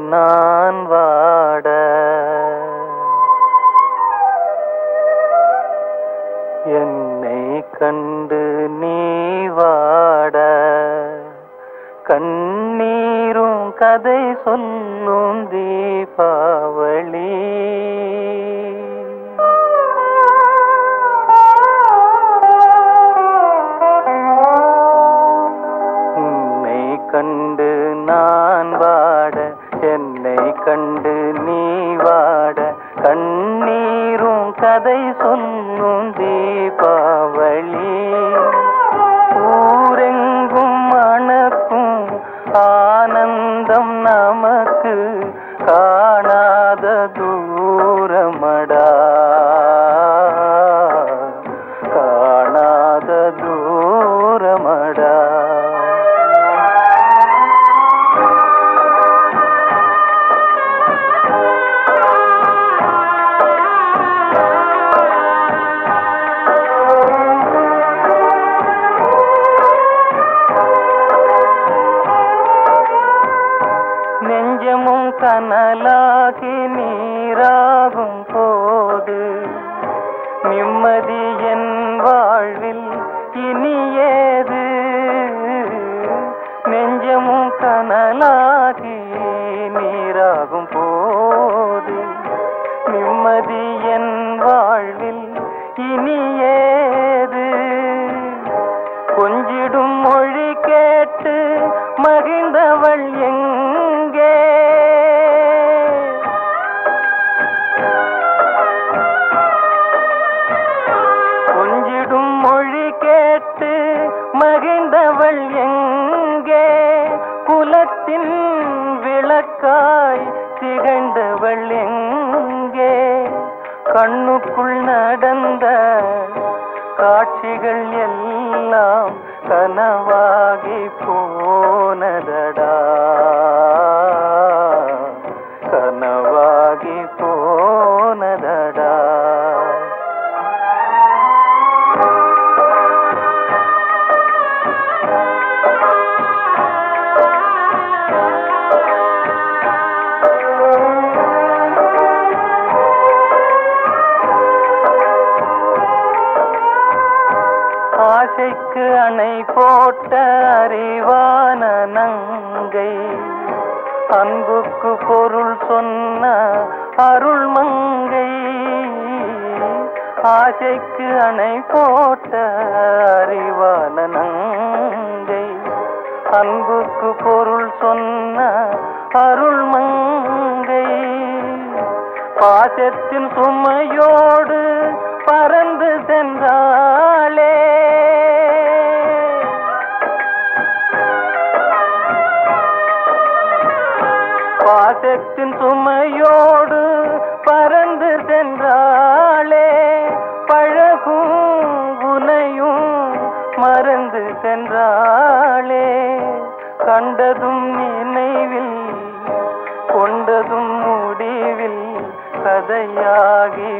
நான் வாட என்னை கண்டு நீ வாட கண்ணீரும் கதை சொல்லும் தீபாவளி உன்னை கண்டு நான் வாட என்னை கண்டு நீ வாட கண்ணீரும் கதை சொல்லும் தீபாவளி ஊரெங்கும் மணக்கும் ஆனந்தம் நமக்கு காணாத தூரமடா காணாத தூரமடா நெஞ்சமும் கனலாகி நீராகும் போது நிம்மதி என் வாழ்வில் இனி ஏது நெஞ்சமும் கனலாகி நீராகும் போது நிம்மதி என் வாழ்வில் இனி ஏது கொஞ்சிடும் மொழி கேட்டு மகிழ்ந்தவள் எங்கே கொஞ்சிடும் மொழி கேட்டு மகிழ்ந்தவள் எங்கே குலத்தின் விளக்காய் திகழ்ந்தவள் எங்கே கண்ணுக்குள் நடந்த காட்சிகள் எல்லாம் கனவாகி போனதடா கனவாகி போனதடா ஆசைக்கு அணை போட்ட அறிவான நங்கை அன்புக்கு பொருள் சொன்ன அருள் மங்கை ஆசைக்கு அணை போட்ட அறிவான நங்கை அன்புக்கு பொருள் சொன்ன அருள் மங்கை பாசத்தின் சுமையோடு பறந்து சென்றாளே பாசத்தின் சுமையோடு பறந்து சென்றாளே பழகும் உனையும் மறந்து சென்றாளே கண்டதும் நினைவில் கொண்டதும் முடிவில் கதையாகி